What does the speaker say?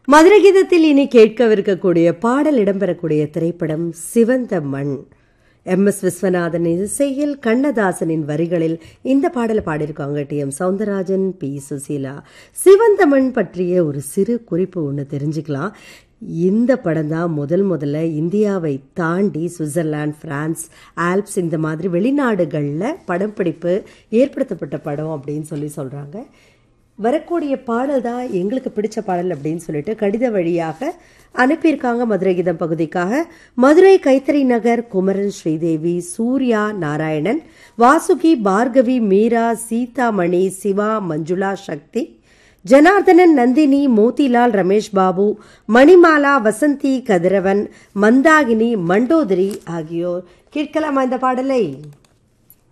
மதுரை கீதத்தில் இனி கேட்கவிருக்கக்கூடிய பாடல் இடம்பெறக்கூடிய திரைப்படம் சிவந்த மண் எம் எஸ் விஸ்வநாதன் இசையில் கண்ணதாசனின் வரிகளில் இந்த பாடலை பாடியிருக்காங்க T M Soundararajan P Susheela Sivantha Mann பற்றிய ஒரு சிறு குறிப்பு ஒன்று தெரிஞ்சுக்கலாம் இந்த படம் தான் முதல் முதல்ல இந்தியாவை தாண்டி சுவிட்சர்லாந்து பிரான்ஸ் ஆல்ப்ஸ் இந்த மாதிரி வெளிநாடுகளில் படப்பிடிப்பு ஏற்படுத்தப்பட்ட படம் அப்படின்னு சொல்லி சொல்கிறாங்க வரக்கூடிய பாடல் தான் எங்களுக்கு பிடிச்ச பாடல் அப்படின்னு சொல்லிட்டு கடித வழியாக அனுப்பியிருக்காங்க மதுரை கீதம் பகுதிக்காக மதுரை கைத்தறி நகர் குமரன் ஸ்ரீதேவி சூர்யா நாராயணன் வாசுகி பார்கவி மீரா சீதாமணி சிவா மஞ்சுளா சக்தி ஜனார்தனன் நந்தினி மோதிலால் ரமேஷ் பாபு மணிமாலா வசந்தி கதிரவன் மந்தாகினி மண்டோதரி ஆகியோர் கேட்கலாமா இந்த பாடலை